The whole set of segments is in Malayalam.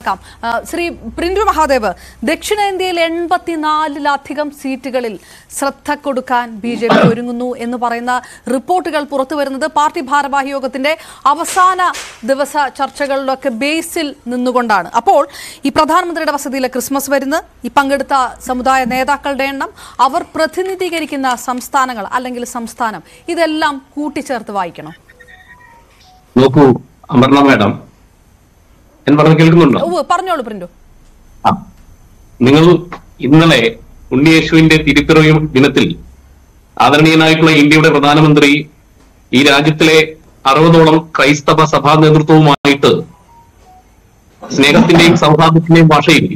കടക്കാം ആ, ശ്രീ പ്രിന്റു മഹാദേവ് ദക്ഷിണേന്ത്യയിൽ എൺപത്തിനാലിലധികം സീറ്റുകളിൽ ശ്രദ്ധ കൊടുക്കാൻ ബി ജെ പി ഒരുങ്ങുന്നു എന്ന് പറയുന്ന റിപ്പോർട്ടുകൾ പുറത്തു വരുന്നത് പാർട്ടി ഭാരവാഹി യോഗത്തിന്റെ അവസാന ദിവസ ചർച്ചകളിലൊക്കെ ബേസിൽ നിന്നുകൊണ്ടാണ് അപ്പോൾ ഈ പ്രധാനമന്ത്രിയുടെ വസതിയിലെ ക്രിസ്മസ് വരുന്നു ഈ പങ്കെടുത്ത സമുദായ നേതാക്കളുടെ എണ്ണം അവർ പ്രതിനിധീകരിക്കുന്ന സംസ്ഥാനങ്ങൾ അല്ലെങ്കിൽ സംസ്ഥാനം ഇതെല്ലാം കൂട്ടിച്ചേർത്ത് വായിക്കണം നോക്കൂ അമർണ മാഡം ഞാൻ പറഞ്ഞു കേൾക്കുന്നുണ്ടോ ഓ പറഞ്ഞോളൂ പ്രിന്റു ആ. നിങ്ങൾ ഇന്നലെ ഉണ്ണിയേശുവിന്റെ തിരുപ്പിറവി ദിനത്തിൽ ആദരണീയനായിട്ടുള്ള ഇന്ത്യയുടെ പ്രധാനമന്ത്രി ഈ രാജ്യത്തിലെ അറുപതോളം ക്രൈസ്തവ സഭാ നേതൃത്വവുമായിട്ട് സ്നേഹത്തിന്റെയും സൗഹാർദ്ദത്തിന്റെയും ഭാഷയിൽ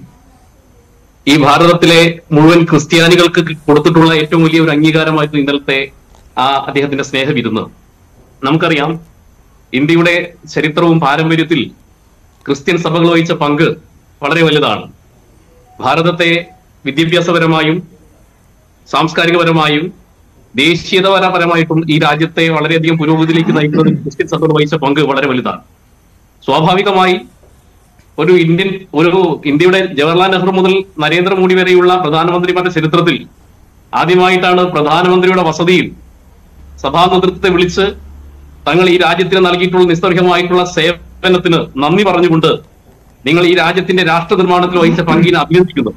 ഈ ഭാരതത്തിലെ മുഴുവൻ ക്രിസ്ത്യാനികൾക്ക് കൊടുത്തിട്ടുള്ള ഏറ്റവും വലിയ ഒരു അംഗീകാരമായിരുന്നു ഇന്നലത്തെ ആ അദ്ദേഹത്തിന്റെ സ്നേഹവിരുന്ന് നമുക്കറിയാം ഇന്ത്യയുടെ ചരിത്രവും പാരമ്പര്യത്തിൽ ക്രിസ്ത്യൻ സഭകൾ വഹിച്ച പങ്ക് വളരെ വലുതാണ് ഭാരതത്തെ വിദ്യാഭ്യാസപരമായും സാംസ്കാരികപരമായും ദേശീയതപരമായിട്ടും ഈ രാജ്യത്തെ വളരെയധികം പുരോഗതിയിലേക്ക് നയിക്കുന്നതിൽ ക്രിസ്ത്യൻ സഭകൾ വഹിച്ച പങ്ക് വളരെ വലുതാണ് സ്വാഭാവികമായി ഒരു ഇന്ത്യൻ ഒരു ഇന്ത്യയുടെ ജവഹർലാൽ നെഹ്റു മുതൽ നരേന്ദ്രമോദി വരെയുള്ള പ്രധാനമന്ത്രിമാരുടെ ചരിത്രത്തിൽ ആദ്യമായിട്ടാണ് പ്രധാനമന്ത്രിയുടെ വസതിയിൽ സഭാ നേതൃത്വത്തെ വിളിച്ച് തങ്ങൾ ഈ രാജ്യത്തിന് നൽകിയിട്ടുള്ള നിസ്തർഹമായിട്ടുള്ള സേവനത്തിന് നന്ദി പറഞ്ഞുകൊണ്ട് നിങ്ങൾ ഈ രാജ്യത്തിന്റെ രാഷ്ട്ര നിർമ്മാണത്തിൽ വഹിച്ച പങ്കിനെ അഭിനന്ദിക്കുന്നു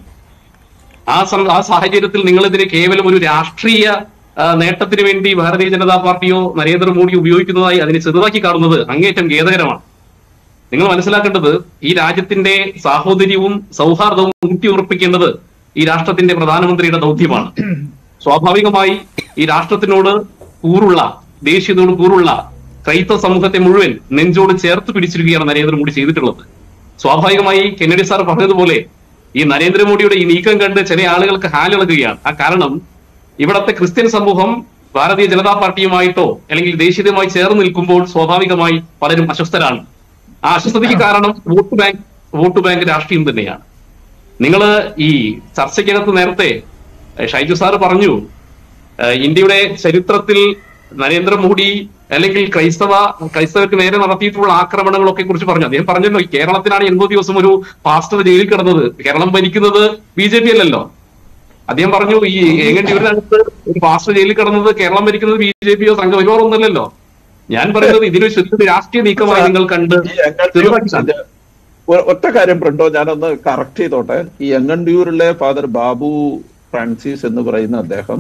ആ സം- ആ സാഹചര്യത്തിൽ നിങ്ങളിതിനെ കേവലം ഒരു രാഷ്ട്രീയ ആ, നേട്ടത്തിന് വേണ്ടി ഭാരതീയ ജനതാ പാർട്ടിയോ നരേന്ദ്രമോദിയോ ഉപയോഗിക്കുന്നതായി അതിനെ ചെറുതാക്കി കാണുന്നത് അങ്ങേയറ്റം ഖേദകരമാണ് നിങ്ങൾ മനസ്സിലാക്കേണ്ടത് ഈ രാജ്യത്തിന്റെ സാഹോദര്യവും സൗഹാർദ്ദവും ഊട്ടിയുറപ്പിക്കേണ്ടത് ഈ രാഷ്ട്രത്തിന്റെ പ്രധാനമന്ത്രിയുടെ ദൗത്യമാണ് സ്വാഭാവികമായി ഈ രാഷ്ട്രത്തിനോട് കൂറുള്ള ദേശീയതയോട് കൂറുള്ള ക്രൈസ്തവ സമൂഹത്തെ മുഴുവൻ നെഞ്ചോട് ചേർത്ത് പിടിച്ചിരിക്കുകയാണ് നരേന്ദ്രമോദി ചെയ്തിട്ടുള്ളത് സ്വാഭാവികമായി കെന്നഡി സാർ പറഞ്ഞതുപോലെ ഈ നരേന്ദ്രമോദിയുടെ ഈ നീക്കം കണ്ട് ചില ആളുകൾക്ക് ഹാലിളകുകയാണ് ആ കാരണം ഇവിടത്തെ ക്രിസ്ത്യൻ സമൂഹം ഭാരതീയ ജനതാ പാർട്ടിയുമായിട്ടോ അല്ലെങ്കിൽ ദേശീയതയുമായി ചേർന്ന് നിൽക്കുമ്പോൾ സ്വാഭാവികമായി പലരും അസ്വസ്ഥരാണ് ആ അസ്വസ്ഥതയ്ക്ക് കാരണം വോട്ട് ബാങ്ക് വോട്ട് ബാങ്ക് രാഷ്ട്രീയം തന്നെയാണ് നിങ്ങൾ ഈ ചർച്ചയ്ക്കകത്ത് നേരത്തെ ഏഹ്, ഷൈജു സാർ പറഞ്ഞു ഏഹ്, ഇന്ത്യയുടെ ചരിത്രത്തിൽ നരേന്ദ്രമോദി അല്ലെങ്കിൽ ക്രൈസ്തവ ക്രൈസ്തവർക്ക് നേരെ നടത്തിയിട്ടുള്ള ആക്രമണങ്ങളൊക്കെ കുറിച്ച് പറഞ്ഞു അദ്ദേഹം പറഞ്ഞല്ലോ ഈ കേരളത്തിലാണ് എൺപത് ദിവസം ഒരു പാസ്റ്റർ ജയിലിൽ കിടന്നത് കേരളം ഭരിക്കുന്നത് ബി ജെ പി അല്ലല്ലോ അദ്ദേഹം പറഞ്ഞു ഈ ഏങ്ങണ്ടിയൂരിനകത്ത് ഒരു പാസ്റ്റർ ജയിലിൽ കിടന്നത് കേരളം ഭരിക്കുന്നത് ബി ജെ പിയോ സംഘപരിവാറോ ഒന്നല്ലല്ലോ ഞാൻ പറയുന്നത് ഇതിനൊരു ശുദ്ധ രാഷ്ട്രീയ നീക്കമായി നിങ്ങൾ കണ്ട് ഈ എങ്ങണ്ടിയൂർ ചെറുതാക്കി കാണുക. ഒ- ഒറ്റ കാര്യം പ്രിന്റോ ഞാനൊന്ന് കറക്റ്റ് ചെയ്തോട്ടെ ഈ എങ്ങണ്ടിയൂരിലെ ഫാദർ ബാബു ഫ്രാൻസിസ് എന്ന് പറയുന്ന അദ്ദേഹം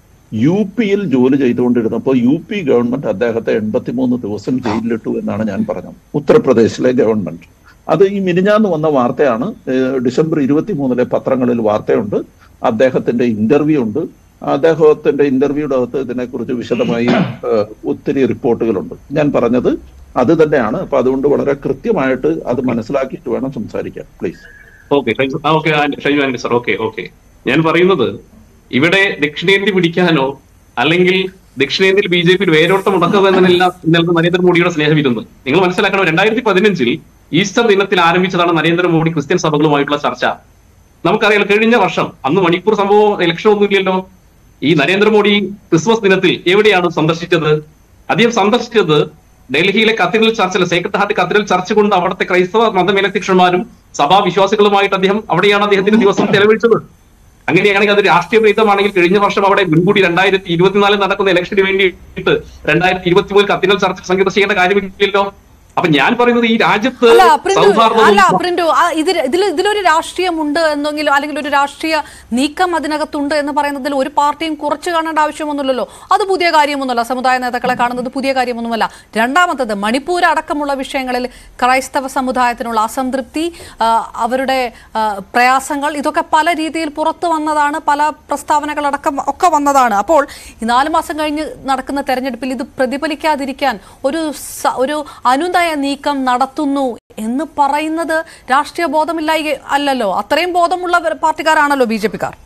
യു പിയിൽ ജോലി ചെയ്തുകൊണ്ടിരുന്നപ്പോൾ യു പി ഗവൺമെന്റ് അദ്ദേഹത്തെ എൺപത്തിമൂന്ന് ദിവസം ജയിലിലിട്ടു എന്നാണ് ഞാൻ പറഞ്ഞത് ഉത്തർപ്രദേശിലെ ഗവൺമെന്റ് അത് ഈ മിനിഞ്ഞാന്ന് വന്ന വാർത്തയാണ് ഏഹ് ഡിസംബർ ഇരുപത്തി മൂന്നിലെ പത്രങ്ങളിൽ വാർത്തയുണ്ട് അദ്ദേഹത്തിന്റെ ഇന്റർവ്യൂ ഉണ്ട് അദ്ദേഹത്തിന്റെ ഇന്റർവ്യൂയുടെ അകത്ത് ഇതിനെക്കുറിച്ച് വിശദമായി ഏഹ് ഒത്തിരി റിപ്പോർട്ടുകളുണ്ട് ഞാൻ പറഞ്ഞത് അത് തന്നെയാണ് അപ്പൊ അതുകൊണ്ട് വളരെ കൃത്യമായിട്ട് അത് മനസ്സിലാക്കിയിട്ട് വേണം സംസാരിക്കാൻ please okay okay Shaiju Andi sir okay okay ഞാൻ പറയുന്നത് ഇവിടെ ദക്ഷിണേന്ത്യ പിടിക്കാനോ അല്ലെങ്കിൽ ദക്ഷിണേന്ത്യയിൽ ബി ജെ പി വേരോട്ടം മുടക്കുക എന്നല്ല ഇന്നലത്തെ നരേന്ദ്രമോദിയുടെ സ്നേഹവിരുന്ന് നിങ്ങൾ മനസ്സിലാക്കണം രണ്ടായിരത്തി പതിനഞ്ചിൽ ഈസ്റ്റർ ദിനത്തിൽ ആരംഭിച്ചതാണ് നരേന്ദ്രമോദി ക്രിസ്ത്യൻ സഭകളുമായിട്ടുള്ള ചർച്ച നമുക്കറിയാം കഴിഞ്ഞ വർഷം അന്ന് മണിപ്പൂർ സംഭവം ഇലക്ഷൻ ഒന്നുമില്ലല്ലോ ഈ നരേന്ദ്രമോദി ക്രിസ്മസ് ദിനത്തിൽ എവിടെയാണ് സന്ദർശിച്ചത് അദ്ദേഹം സന്ദർശിച്ചത് ഡൽഹിയിലെ കത്തീഡ്രൽ ചർച്ചിലെ സേക്രട്ട് ഹാർട്ട് കത്തീഡ്രൽ ചർച്ച് കൊണ്ട് അവിടുത്തെ ക്രൈസ്തവ മതമേലധ്യക്ഷന്മാരും സഭാവിശ്വാസികളുമായിട്ട് അദ്ദേഹം അവിടെയാണ് അദ്ദേഹത്തിന്റെ ദിവസം ചെലവഴിച്ചത് അങ്ങനെയാണെങ്കിൽ അത് രാഷ്ട്രീയ പ്രേതമാണെങ്കിൽ കഴിഞ്ഞ വർഷം അവിടെ മുൻകൂടി രണ്ടായിരത്തി ഇരുപത്തിനാലിൽ നടക്കുന്ന ഇലക്ഷന് വേണ്ടിയിട്ട് രണ്ടായിരത്തി ഇരുപത്തി മൂന്നിൽ കത്തീഡ്രൽ ചർച്ച സന്ദർശിക്കേണ്ട കാര്യമില്ലല്ലോ അപ്പൊ ഞാൻ പറയുന്നത് ഈ രാജ്യത്ത് അല്ല പ്രിന്റു അല്ല സൗഹാർദ്ദവും പ്രിന്റു ആ, ഇതിൽ ഇതിൽ ഇതിലൊരു രാഷ്ട്രീയമുണ്ട് എന്നെങ്കിലും അല്ലെങ്കിൽ ഒരു രാഷ്ട്രീയ നീക്കം അതിനകത്തുണ്ട് എന്ന് പറയുന്നതിൽ ഒരു പാർട്ടിയും കുറച്ച് കാണേണ്ട ആവശ്യമൊന്നുമില്ലല്ലോ അത് പുതിയ കാര്യമൊന്നുമല്ല സമുദായ നേതാക്കളെ കാണുന്നത് പുതിയ കാര്യമൊന്നുമല്ല രണ്ടാമത്തത് മണിപ്പൂർ അടക്കമുള്ള വിഷയങ്ങളിൽ ക്രൈസ്തവ സമുദായത്തിനുള്ള അസംതൃപ്തി ആ, അവരുടെ ആ, പ്രയാസങ്ങൾ ഇതൊക്കെ പല രീതിയിൽ പുറത്തു വന്നതാണ് പല പ്രസ്താവനകളടക്കം ഒക്കെ വന്നതാണ് അപ്പോൾ ഈ നാല് മാസം കഴിഞ്ഞ് നടക്കുന്ന തെരഞ്ഞെടുപ്പിൽ ഇത് പ്രതിഫലിക്കാതിരിക്കാൻ ഒരു സ- ഒരു അനുനയ നീക്കം നടത്തുന്നു എന്ന് പറയുന്നത് രാഷ്ട്രീയ ബോധമില്ലായി അല്ലല്ലോ അത്രയും ബോധമുള്ള പാർട്ടിക്കാരാണല്ലോ ബി ജെ പിക്കാർ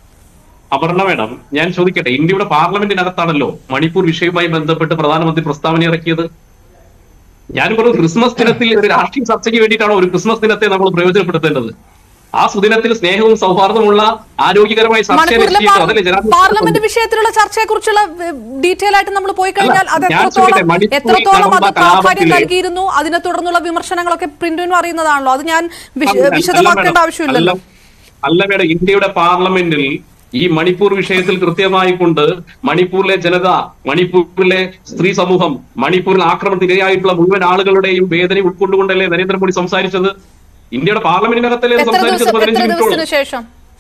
അപർണ മേഡം ഞാൻ ചോദിക്കട്ടെ ഇന്ത്യയുടെ പാർലമെന്റിനകത്താണല്ലോ മണിപ്പൂർ വിഷയവുമായി ബന്ധപ്പെട്ട് പ്രധാനമന്ത്രി പ്രസ്താവന ഇറക്കിയത് ഞാൻ പറഞ്ഞു ക്രിസ്മസ് ദിനത്തിൽ ഒരു രാഷ്ട്രീയ ചർച്ചയ്ക്ക് വേണ്ടിയിട്ടാണോ ഒരു ക്രിസ്മസ് ദിനത്തെ നമ്മൾ പ്രയോജനപ്പെടുത്തേണ്ടത് ആ സുദിനത്തിൽ സ്നേഹവും സൗഹാർദ്ദമുള്ള ആരോഗ്യകരമായ ചർച്ച മണിപ്പൂരിലെ നിശ്ചയിച്ചു അതല്ലേ ജനാധിപത്യ പാർലമെന്റ് വിഷയത്തിലുള്ള ചർച്ചയെ കുറിച്ചുള്ള ഡീറ്റെയിൽ ആയിട്ട് നമ്മൾ പോയി കഴിഞ്ഞാൽ അത് ഞാൻ എത്രത്തോളം ചോദിക്കട്ടെ, മണിപ്പൂരിൽ എത്രത്തോളം അത് നടന്ന പ്രാധാന്യം കലാപത്തിലെ- നൽകിയിരുന്നു അതിനെ തുടർന്നുള്ള വിമർശനങ്ങളൊക്കെ പ്രിന്റിനും അറിയുന്നതാണല്ലോ അത് ഞാൻ വിശ- അല്ല, അല്ല വിശദമാക്കേണ്ട മേഡം, ആവശ്യമില്ലല്ലോ അല്ല- അല്ല മേഡം ഇന്ത്യയുടെ പാർലമെന്റിൽ ഈ മണിപ്പൂർ വിഷയത്തിൽ കൃത്യമായി കൊണ്ട് മണിപ്പൂരിലെ ജനത മണിപ്പൂരിലെ സ്ത്രീ സമൂഹം മണിപ്പൂരിൽ ആക്രമണത്തിനിരയായിട്ടുള്ള മുഴുവൻ ആളുകളുടെയും വേദന ഉൾക്കൊണ്ടുകൊണ്ടല്ലേ നരേന്ദ്രമോദി സംസാരിച്ചത് ഇന്ത്യയുടെ പാർലമെന്റിനകത്തല്ലേ എത്ര സംസാരിച്ചത് ദിവസം പതിനഞ്ച് എത്ര മിനിറ്റോളം ദിവസത്തിന് ശേഷം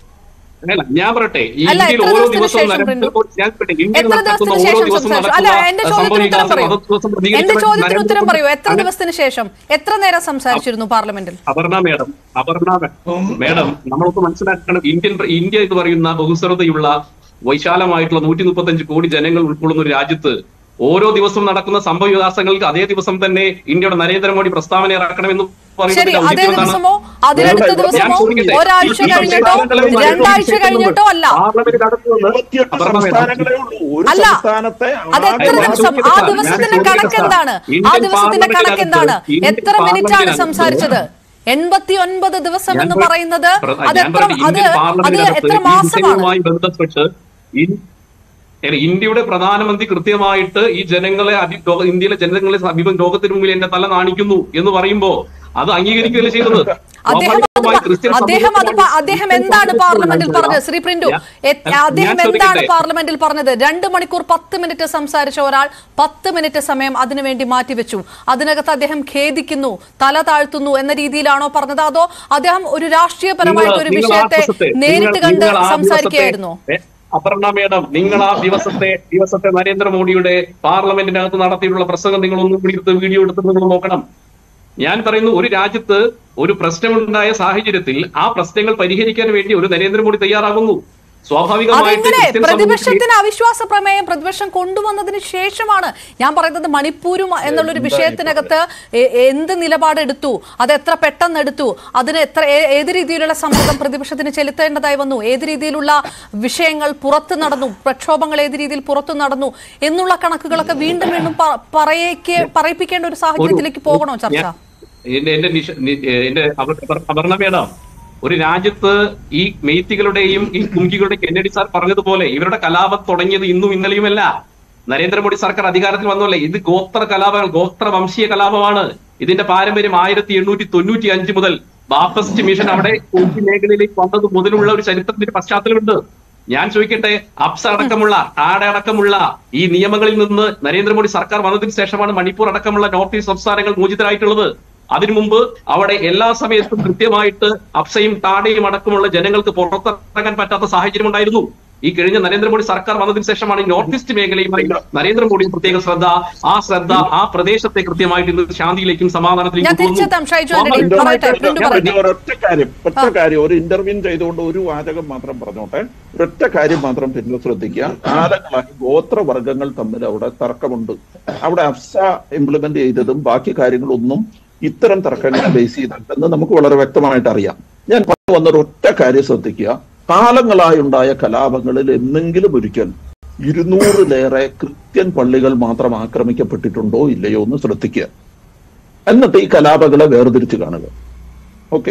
അല്ല ഞാൻ പറയട്ടെ ഈ അല്ല, ഇന്ത്യയിൽ എത്ര ഓരോ ദിവസത്തിന് ദിവസവും ശേഷം നരേന്ദ്രമോദി ഞാൻ പറയട്ടെ, ഇന്ത്യയിൽ എത്ര നടക്കുന്ന ദിവസത്തിന് ഓരോ ശേഷം ദിവസവും സംസാരിച്ചു അല്ല എന്റെ നടക്കുന്ന ചോദ്യത്തിന് ഉത്തരം സംഭവവികാസം പറയൂ അതത് ദിവസം എന്റെ പ്രതികരിക്കാൻ ചോദ്യത്തിന് ഉത്തരം നരേന്ദ്രമോദി പറയൂ എത്ര അങ്ങനെ- ദിവസത്തിന് ശേഷം എത്ര നേരം സംസാരിച്ചിരുന്നു പാർലമെന്റിൽ അപർണ മേഡം അപർണ മേഡം നമ്മളൊക്കെ മനസ്സിലാക്കണം ഇന്ത്യൻ ഇന്ത്യ എന്ന് പറയുന്ന ബഹുസ്വരതയുള്ള വൈശാലമായിട്ടുള്ള നൂറ്റി മുപ്പത്തഞ്ച് കോടി ജനങ്ങൾ ഉൾക്കൊള്ളുന്ന ഒരു രാജ്യത്ത് ഓരോ ദിവസവും നടക്കുന്ന സംഭവ വികാസങ്ങൾക്ക് അതേ ദിവസം തന്നെ ഇന്ത്യയുടെ നരേന്ദ്രമോദി പ്രസ്താവന ഇറക്കണമെന്ന് ശരി പറയുന്നതിന്റെ അതേ ഔചിത്യം എന്താണ്? ദിവസമോ അതിനടുത്ത ഞാൻ ദിവസമോ ചോദിക്കട്ടെ, ഒരാഴ്ച ഈ കഴിഞ്ഞിട്ടോ സംസ്ഥാനങ്ങളെ രണ്ടാഴ്ച കഴിഞ്ഞിട്ടോ അല്ല പാർലമെന്റ് നടത്തുന്നത് ഇരുപത്തിയെട്ട് അപർണ മേഡം, സംസ്ഥാനങ്ങളേ ഉള്ളൂ ഒരു അല്ല, സംസ്ഥാനത്തെ അത് എത്ര ആകെ ഞാൻ ദിവസം ആ ചോദിക്കട്ടെ, ദിവസത്തിന്റെ ഞാൻ കണക്ക് ചോദിക്കട്ടെ, എന്താണ് ആ ഇന്ത്യൻ ദിവസത്തിന്റെ കണക്ക് എന്താണ് പാർലമെന്റിനകത്ത് എത്ര ഇന്ത്യൻ മിനിറ്റാണ് പാർലമെന്റിനകത്ത് സംസാരിച്ചത് എൺപത്തി ഒൻപത് ദിവസം ഞാൻ എന്ന് പറ- പറയുന്നത് പ്ര- അത് ഞാൻ എത്ര പറയട്ടെ, അത് ഇന്ത്യൻ അത് പാർലമെന്റിനകത്ത് എത്ര ഈ മാസമാണ് വിഷയവുമായി ബന്ധപ്പെട്ട് ഇൻ- അല്ല, ഇന്ത്യയുടെ പ്രധാനമന്ത്രി കൃത്യമായിട്ട് ഈ ജനങ്ങളെ അഭി- ലോ- ഇന്ത്യയിലെ ജനങ്ങളെ അഭിമുഖം ലോകത്തിന് മുമ്പിൽ എന്റെ തല കാണിക്കുന്നു എന്ന് പറയുമ്പോ അത് അംഗീകരിക്കുകയല്ലേ ചെയ്തത് അദ്ദേഹം അത് സ്വാഭാവികമായി പ- ക്രിസ്ത്യൻ അദ്ദേഹം അത് സമൂഹത്തിന് പ- അദ്ദേഹം എന്താണ് പാർലമെന്റിൽ പറഞ്ഞത് ശ്രീ പ്രിന്റു ഞാൻ- എ- ഞാൻ അദ്ദേഹം എന്താണ് ചോദിക്കട്ടെ? പാർലമെന്റിൽ പറഞ്ഞത് രണ്ട് മണിക്കൂർ പത്ത് മിനിറ്റ് സംസാരിച്ച ഒരാൾ പത്ത് മിനിറ്റ് സമയം അതിനുവേണ്ടി മാറ്റിവെച്ചു അതിനകത്ത് അദ്ദേഹം ഖേദിക്കുന്നു തല താഴ്ത്തുന്നു എന്ന രീതിയിലാണോ പറഞ്ഞത് അതോ അദ്ദേഹം ഒരു രാഷ്ട്രീയപരമായിട്ട് ഒരു നിങ്ങൾ ആ വിഷയത്തെ ദിവസത്തെ- നേരിട്ട് നിങ്ങൾ- കണ്ട് നിങ്ങൾ ആ സംസാരിക്കുകയായിരുന്നു ദിവസത്തെ- ഏ, അപർണ മേഡം നിങ്ങൾ ആ ദിവസത്തെ ദിവസത്തെ നരേന്ദ്രമോദിയുടെ പാർലമെന്റിനകത്ത് നടത്തിയിട്ടുള്ള പ്രസംഗം നിങ്ങൾ ഒന്നും കൂടി എടുത്ത് വീഡിയോ എടുത്ത് നിങ്ങൾ നോക്കണം ഞാൻ പറയുന്നു ഒരു രാജ്യത്ത് ഒരു പ്രശ്നമുണ്ടായ സാഹചര്യത്തിൽ ആ പ്രശ്നങ്ങൾ പരിഹരിക്കാൻ വേണ്ടി ഒരു നരേന്ദ്രമോദി തയ്യാറാകുന്നു സ്വാഭാവികമായിട്ട് അതെങ്ങനെ ക്രിസ്ത്യൻ സമൂഹത്തിൽ പ്രതിപക്ഷത്തിന് അവിശ്വാസ പ്രമേയം പ്രതിപക്ഷം കൊണ്ടുവന്നതിന് ശേഷമാണ് ഞാൻ പറയുന്നത് മണിപ്പൂരും എന്നുള്ളൊരു വിഷയത്തിനകത്ത് എ- എന്ത് നിലപാടെടുത്തു അത് എത്ര പെട്ടെന്ന് എടുത്തു അതിന് എത്ര ഏ- ഏത് രീതിയിലുള്ള സമ്മർദ്ദം പ്രതിപക്ഷത്തിന് ചെലുത്തേണ്ടതായി വന്നു ഏത് രീതിയിലുള്ള വിഷയങ്ങൾ പുറത്ത് നടന്നു പ്രക്ഷോഭങ്ങൾ ഏത് രീതിയിൽ പുറത്തു നടന്നു എന്നുള്ള കണക്കുകളൊക്കെ വീണ്ടും വീണ്ടും പ- പറയേക്ക് പറയിപ്പിക്കേണ്ട ഒരു സാഹചര്യത്തിലേക്ക് പോകണോ ചർച്ച ഞാൻ- എന്റെ എന്റെ നിഷ- നി- എന്റെ അപ- അപ- അപർണ മേഡം ഒരു രാജ്യത്ത് ഈ മെയ്ത്തികളുടെയും ഈ കുങ്കികളുടെ കെന്നഡി സാർ പറഞ്ഞതുപോലെ ഇവരുടെ കലാപം തുടങ്ങിയത് ഇന്നും ഇന്നലെയുമല്ല നരേന്ദ്രമോദി സർക്കാർ അധികാരത്തിൽ വന്നല്ലേ ഇത് ഗോത്ര കലാപങ്ങൾ ഗോത്ര വംശീയ കലാപമാണ് ഇതിന്റെ പാരമ്പര്യം ആയിരത്തി എണ്ണൂറ്റി തൊണ്ണൂറ്റി അഞ്ച് മുതൽ ബാപ്പസ്റ്റ് മിഷൻ അവിടെ കൊച്ചി മേഖലയിലേക്ക് വന്നത് മുതലുള്ള ഒരു ചരിത്രത്തിന്റെ പശ്ചാത്തലമുണ്ട് ഞാൻ ചോദിക്കട്ടെ അപ്സ അടക്കമുള്ള ടാഡ അടക്കമുള്ള ഈ നിയമങ്ങളിൽ നിന്ന് നരേന്ദ്രമോദി സർക്കാർ വന്നതിന് ശേഷമാണ് മണിപ്പൂർ അടക്കമുള്ള നോർത്ത് ഈസ്റ്റ് സംസ്ഥാനങ്ങൾ മോചിതരായിട്ടുള്ളത് അതിനു മുമ്പ് അവിടെ എല്ലാ സമയത്തും കൃത്യമായിട്ട് അപ്സയും ടാഡയും അടക്കമുള്ള ജനങ്ങൾക്ക് പുറത്തിറങ്ങാൻ പറ്റാത്ത സാഹചര്യം ഉണ്ടായിരുന്നു ഈ കഴിഞ്ഞ നരേന്ദ്രമോദി സർക്കാർ വന്നതിന് ശേഷമാണ് ഈ നോർത്ത് ഈസ്റ്റ് മേഖലയുമായി നരേന്ദ്രമോദി പ്രത്യേക ശ്രദ്ധ ആ ശ്രദ്ധ ആ പ്രദേശത്തെ കൃത്യമായിട്ട് ഇന്ന് ശാന്തിയിലേക്കും സമാധാനത്തിലേക്കും ഞാൻ തിരിച്ചെത്താം, ഷൈജു ആന്റണി. സ്വാഭാവിക- പറയട്ടെ, പ്രിന്റ് ഞാൻ പറയട്ടെ. ഒരൊറ്റ കാര്യം ഒറ്റ കാര്യം ഒരു ഇന്റർവ്യൂ ചെയ്തുകൊണ്ട് ഒരു വാചകം മാത്രം പറഞ്ഞോട്ടെ ഒരൊറ്റ കാര്യം മാത്രം പിന്നെ ശ്രദ്ധിക്കുക കാലങ്ങളായി ഗോത്രവർഗങ്ങൾ തമ്മിൽ അവിടെ തർക്കമുണ്ട് അവിടെ അഫ്സ ഇംപ്ലിമെന്റ് ചെയ്തതും ബാക്കി കാര്യങ്ങളൊന്നും ഇത്തരം തർക്കങ്ങളെ ബേസ് ചെയ്തിട്ടെന്ന് നമുക്ക് വളരെ വ്യക്തമായിട്ട് അറിയാം ഞാൻ പറഞ്ഞു വന്ന ഒരു ഒറ്റ കാര്യം ശ്രദ്ധിക്കുക കാലങ്ങളായി ഉണ്ടായ കലാപങ്ങളിൽ എന്നെങ്കിലും ഒരിക്കൽ ഇരുന്നൂറിലേറെ ക്രിസ്ത്യൻ പള്ളികൾ മാത്രം ആക്രമിക്കപ്പെട്ടിട്ടുണ്ടോ ഇല്ലയോ എന്ന് ശ്രദ്ധിക്കുക എന്നിട്ട് ഈ കലാപങ്ങളെ വേർതിരിച്ച് കാണുക ഓക്കെ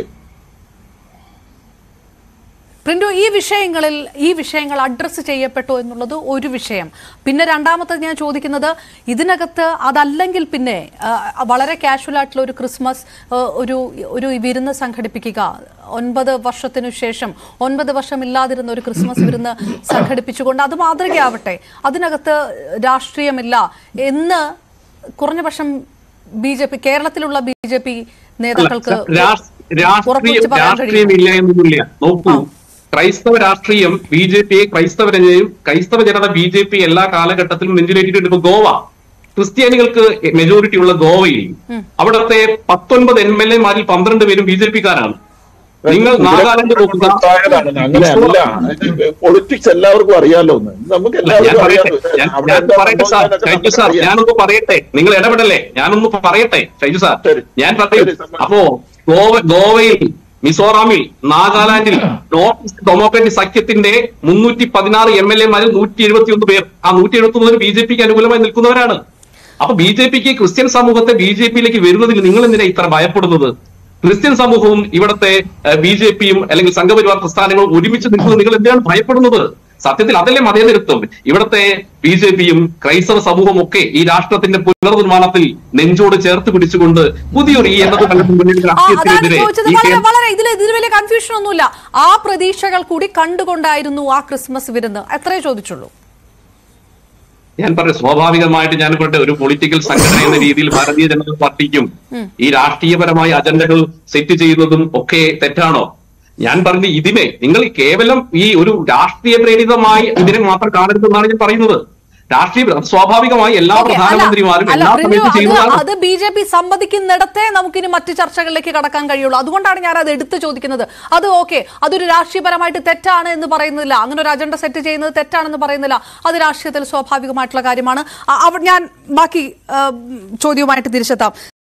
പ്രിന്റു ഈ വിഷയങ്ങളിൽ ഈ വിഷയങ്ങൾ അഡ്രസ്സ് ചെയ്യപ്പെട്ടോ എന്നുള്ളത് ഒരു വിഷയം പിന്നെ രണ്ടാമത്തെ ഞാൻ ചോദിക്കുന്നത് ഇതിനകത്ത് അതല്ലെങ്കിൽ പിന്നെ ആ, വളരെ കാഷ്വൽ ആയിട്ടുള്ള ഒരു ക്രിസ്മസ് ആ, ഒരു ഒരു വിരുന്ന് സംഘടിപ്പിക്കുക ഒൻപത് വർഷത്തിനു ശേഷം ഒൻപത് വർഷം ഇല്ലാതിരുന്ന ഒരു ക്രിസ്മസ് വിരുന്ന് സംഘടിപ്പിച്ചുകൊണ്ട് അത് മാതൃകയാവട്ടെ അതിനകത്ത് രാഷ്ട്രീയമില്ല എന്ന് കുറഞ്ഞ പക്ഷം ബി ജെ പി കേരളത്തിലുള്ള ബി ജെ പി നേതാക്കൾക്ക് രാഷ്- രാഷ്ട്രീയം ഉറപ്പുവെച്ച് പറയാൻ രാഷ്ട്രീയം കഴിയുമോ? ഇല്ല എന്നൊന്നുമില്ല നോക്കൂ ക്രൈസ്തവ രാഷ്ട്രീയം ബി ജെ പി ക്രൈസ്തവ ജനതയും ക്രൈസ്തവ ജനത ബി ജെ പി എല്ലാ കാലഘട്ടത്തിലും നെഞ്ചിലേറ്റിട്ടുണ്ട് ഇപ്പൊ ഗോവ ക്രിസ്ത്യാനികൾക്ക് മെജോറിറ്റി ഉള്ള ഗോവയിൽ അവിടുത്തെ പത്തൊൻപത് എം എൽ എമാരിൽ പന്ത്രണ്ട് പേരും ബി ജെ പിക്കാരാണ് നിങ്ങൾ നാഗാലാൻഡ് നോക്കുക അങ്ങനെയല്ല പൊളിറ്റിക്സ് എല്ലാവർക്കും അറിയാലോ ഒന്ന് നമുക്ക് ഞാൻ എല്ലാവർക്കും പറയട്ടെ അറിയാലോ ഞാൻ അവിടെ ഞാൻ എന്താ പറയട്ടെ സാർ സംഭവിച്ചതെന്നൊക്കെ ഷൈജു നമുക്ക് സാർ അറിയാം. ഞാനൊന്ന് പറയട്ടെ നിങ്ങൾ ഇടപെടല്ലേ ഞാനൊന്ന് പറയട്ടെ ഷൈജു സാർ ശരി. ഞാൻ പറയും ശരി, സമ്മതം. അപ്പോ ഗോവ ഗോവയിൽ മിസോറാമിൽ നാഗാലാൻഡിൽ നോർത്ത് ഈസ്റ്റ് ഡെമോക്രാറ്റിക് സഖ്യത്തിന്റെ മുന്നൂറ്റി പതിനാറ് എം എൽ എമാരിൽ നൂറ്റി എഴുപത്തി ഒന്ന് പേർ ആ നൂറ്റി എഴുപത്തി ഒന്നിന് ബി ജെ പിക്ക് അനുകൂലമായി നിൽക്കുന്നവരാണ് അപ്പൊ ബി ജെ പിക്ക് ക്രിസ്ത്യൻ സമൂഹത്തെ ബി ജെ പിയിലേക്ക് വരുന്നതിൽ നിങ്ങൾ എന്തിനാ ഇത്ര ഭയപ്പെടുന്നത് ക്രിസ്ത്യൻ സമൂഹവും ഇവിടുത്തെ ബി ജെ പിയും അല്ലെങ്കിൽ സംഘപരിവാർ പ്രസ്ഥാനങ്ങളും ഒരുമിച്ച് നിൽക്കുന്നത് നിങ്ങൾ എന്തിനാണ് ഭയപ്പെടുന്നത് സത്യത്തിൽ അതല്ലേ മതേതരത്വം ഇവിടുത്തെ ബി ജെ പിയും ക്രൈസ്തവ സമൂഹവും ഒക്കെ ഈ രാഷ്ട്രത്തിന്റെ പുനർനിർമ്മാണത്തിൽ നെഞ്ചോട് ചേർത്ത് പിടിച്ചുകൊണ്ട് പുതിയൊരു ഈ എന്നത് മുന്നണി ആ, അതാണ് രാഷ്ട്രീയത്തിനെതിരെ ചോദിച്ചത് ഈ വളരെ കേന്ദ്ര- വളരെ ഇതിൽ ഇതിൽ വലിയ കൺഫ്യൂഷൻ ഒന്നുമില്ല ആ പ്രതീക്ഷകൾ കൂടി കണ്ടുകൊണ്ടായിരുന്നു ആ ക്രിസ്മസ് വിരുന്ന് എത്രയേ ചോദിച്ചുള്ളൂ ഞാൻ പറഞ്ഞു സ്വാഭാവികമായിട്ട് ഞാൻ പറയട്ടെ ഒരു പൊളിറ്റിക്കൽ സംഘടന എന്ന രീതിയിൽ ഭാരതീയ ജനതാ പാർട്ടിക്കും ഈ രാഷ്ട്രീയപരമായ അജണ്ടകൾ സെറ്റ് ചെയ്യുന്നതും ഒക്കെ തെറ്റാണോ ഞാൻ പറഞ്ഞു ഇതിനെ നിങ്ങൾ കേവലം ഈ ഒരു രാഷ്ട്രീയ പ്രേരിതമായി ഇതിനെ മാത്രം കാണരുതെന്നാണ് ഞാൻ പറയുന്നത് രാഷ്ട്രീയ സ്വാഭാവികമായി എല്ലാ ഓക്കേ, അല്ല, പ്രധാനമന്ത്രിമാരും അല്ല, എല്ലാ റിനു, സമയത്തും അത് ചെയ്യുന്നതാണ് അത് ബി ജെ പി സമ്മതിക്കുന്നിടത്തെ നമുക്കിനി മറ്റു ചർച്ചകളിലേക്ക് കടക്കാൻ കഴിയുള്ളൂ അതുകൊണ്ടാണ് ഞാൻ അത് എടുത്തു ചോദിക്കുന്നത് അത് ഓക്കെ അതൊരു രാഷ്ട്രീയപരമായിട്ട് തെറ്റാണ് എന്ന് പറയുന്നില്ല അങ്ങനെ ഒരു അജണ്ട സെറ്റ് ചെയ്യുന്നത് തെറ്റാണെന്ന് പറയുന്നില്ല അത് രാഷ്ട്രീയത്തിൽ സ്വാഭാവികമായിട്ടുള്ള കാര്യമാണ് അ- അവ- ഞാൻ ബാക്കി ആ, ചോദ്യവുമായിട്ട് തിരിച്ചെത്താം